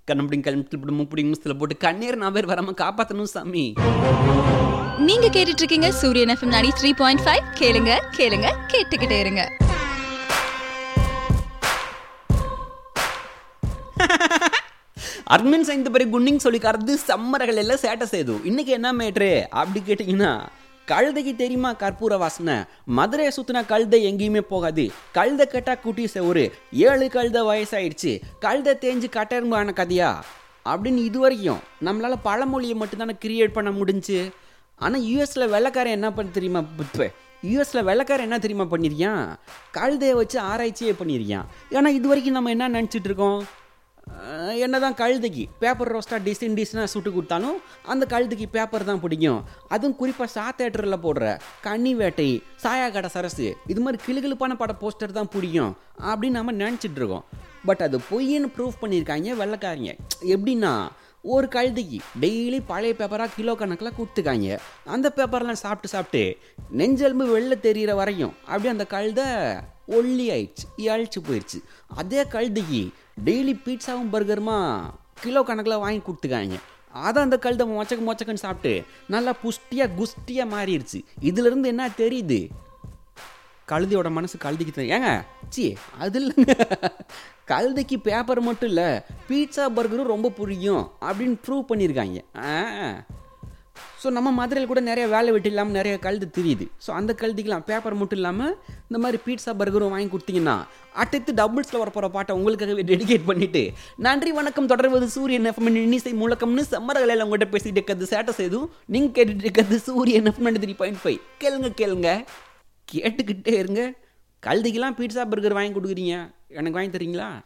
கண்ணப்படி கல்முட்டி முப்படி முஸ்தில் போட்டு கண்ணீர் நான் பேர் வராமல் காப்பாற்றணும் சாமி நீங்க கேட்டுட்டு இருக்கீங்க சூரியன் எஃப்எம் 93.5 த்ரீ பாயிண்ட் ஃபைவ் கேளுங்க கேளுங்க கேட்டுக்கிட்டே இருங்க அட்மின் சைந்த பிறகு குன்னிங் சொல்லி கறந்து சம்மரகள் எல்லாம் சேட்டை செய்து இன்னைக்கு என்ன மேட்ரு அப்படி கேட்டிங்கன்னா கழுதைக்கு தெரியுமா கற்பூர வாசனை மதுரையை சுத்தினா கழுதை எங்கேயுமே போகாது கழுதை கட்டா குட்டி செவரு ஏழு கழுதை வயசாயிடுச்சு கழுதை தேஞ்சு கட்டெரும்பான கதையா அப்படின்னு இது வரைக்கும் நம்மளால பழமொழியை மட்டும்தானே கிரியேட் பண்ண முடிஞ்சு ஆனால் யூஎஸில் வெள்ளைக்காரன் என்ன பண்ண தெரியுமா இப்போ யூஎஸில் வெள்ளைக்காரன் என்ன தெரியுமா பண்ணியிருக்கான் கழுதையை வச்சு ஆராய்ச்சியே பண்ணியிருக்கான் ஏன்னா இது வரைக்கும் நம்ம என்ன நினச்சிட்டு இருக்கோம் அஹ் என்னதான் கழுதைக்கு பேப்பர் ரோஸ்ட்டாக டிசைன் டிசைனாக சுட்டு கொடுத்தாலும் அந்த கழுதைக்கு பேப்பர் தான் பிடிக்கும் அதுவும் குறிப்பாக சா தேட்டரில் போடுற கன்னி வேட்டை சாயா கடை சரசு இது மாதிரி கிளுகிழுப்பான பட போஸ்டர் தான் பிடிக்கும் அப்படின்னு நம்ம நினச்சிட்டு இருக்கோம் பட் அது பொய்ன்னு ப்ரூஃப் பண்ணியிருக்காங்க வெள்ளைக்காரங்க எப்படின்னா ஒரு கழுதைக்கு டெய்லி பழைய பேப்பராக கிலோ கணக்கில் கொடுத்துக்காங்க அந்த பேப்பர்லாம் சாப்பிட்டு சாப்பிட்டு நெஞ்செலும்பு வெளில தெரிகிற வரையும் அப்படியே அந்த கழுதை ஒல்லி ஆயிடுச்சு இழைச்சி போயிடுச்சு அதே கழுதைக்கு டெய்லி பீட்சாவும் பர்கருமா கிலோ கணக்கில் வாங்கி கொடுத்துக்காங்க அதை அந்த கழுதை மொச்சக்கு மொச்சக்குன்னு சாப்பிட்டு நல்லா புஷ்டியாக குஸ்டியாக மாறிடுச்சு இதுலேருந்து என்ன தெரியுது கழுதையோட மனசு கழுதைக்கு தெரியும் ஏங்க சி அது இல்லைங்க கழுதைக்கு பேப்பர் மட்டும் இல்லை பீட்சா பர்கரும் ரொம்ப பிடிக்கும் அப்படின்னு ப்ரூவ் பண்ணியிருக்காங்க ஸோ நம்ம மதுரையில் கூட நிறைய வேலை வெட்டி இல்லாமல் நிறைய கழுது தெரியுது ஸோ அந்த கழுதிக்கலாம் பேப்பர் மட்டும் இல்லாமல் இந்த மாதிரி பீட்சா பர்கரும் வாங்கி கொடுத்தீங்கன்னா அடுத்து டபுள்ஸில் வரப்போகிற பாட்டை உங்களுக்காகவே டெடிகேட் பண்ணிட்டு நன்றி வணக்கம் தொடர்வது சூரியன் எஃப்எம் இன்னிசை முழக்கம்னு சம்மரகளில் உங்கள்கிட்ட பேசிட்டு இருக்கிறது சேட்டை செய்தும் நீங்கள் கேட்டுட்டு இருக்கிறது சூரியன் எஃப்எம் த்ரீ பாயிண்ட் ஃபைவ் கேளுங்க கேளுங்க கேட்டுக்கிட்டே இருங்க கழுதைக்கெல்லாம் பீட்சா பர்கர் வாங்கி கொடுக்குறீங்க எனக்கு வாங்கி தரீங்களா